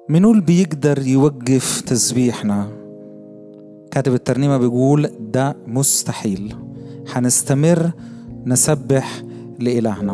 منو اللي بيقدر يوقف تسبيحنا كاتب الترنيمة بيقول ده مستحيل حنستمر نسبح لإلهنا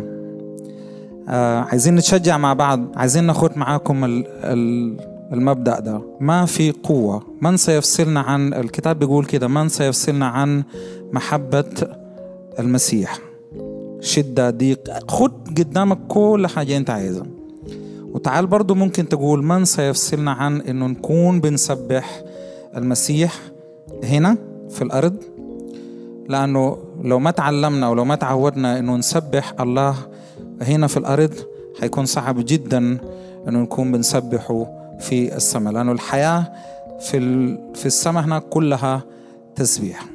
آه عايزين نتشجع مع بعض عايزين ناخد معاكم ال ال المبدأ ده ما في قوة من سيفصلنا عن الكتاب بيقول كده من سيفصلنا عن محبة المسيح شدة ضيق خد قدامك كل حاجة انت عايزها وتعال برضو ممكن تقول من سيفصلنا عن انه نكون بنسبح المسيح هنا في الارض لانه لو ما تعلمنا ولو ما تعودنا انه نسبح الله هنا في الارض حيكون صعب جدا انه نكون بنسبحه في السماء لانه الحياه في في السماء هناك كلها تسبيح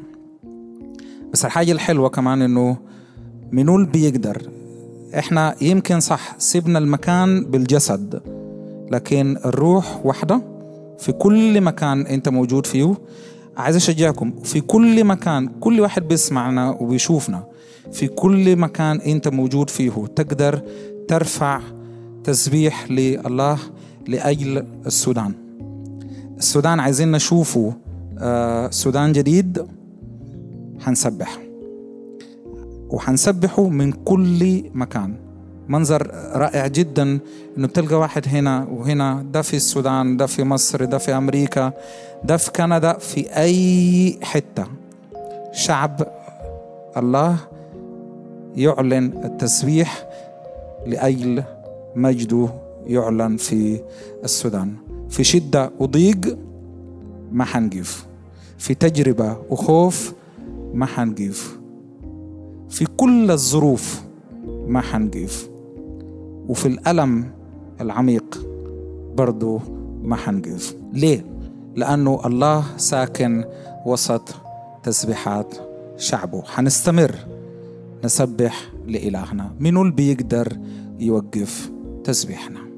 بس الحاجه الحلوه كمان انه منو اللي بيقدر احنا يمكن صح سيبنا المكان بالجسد لكن الروح واحده في كل مكان انت موجود فيه عايز اشجعكم في كل مكان كل واحد بيسمعنا وبيشوفنا في كل مكان انت موجود فيه تقدر ترفع تسبيح لله لاجل السودان السودان عايزين نشوفه آه سودان جديد حنسبح وحنسبحه من كل مكان منظر رائع جدا انه بتلقى واحد هنا وهنا ده في السودان ده في مصر ده في امريكا ده في كندا في اي حته شعب الله يعلن التسبيح لاجل مجده يعلن في السودان في شده وضيق ما حنقف في تجربه وخوف ما حنقف في كل الظروف ما حنقف وفي الألم العميق برضو ما حنقف ليه؟ لأنه الله ساكن وسط تسبيحات شعبه حنستمر نسبح لإلهنا منو اللي بيقدر يوقف تسبيحنا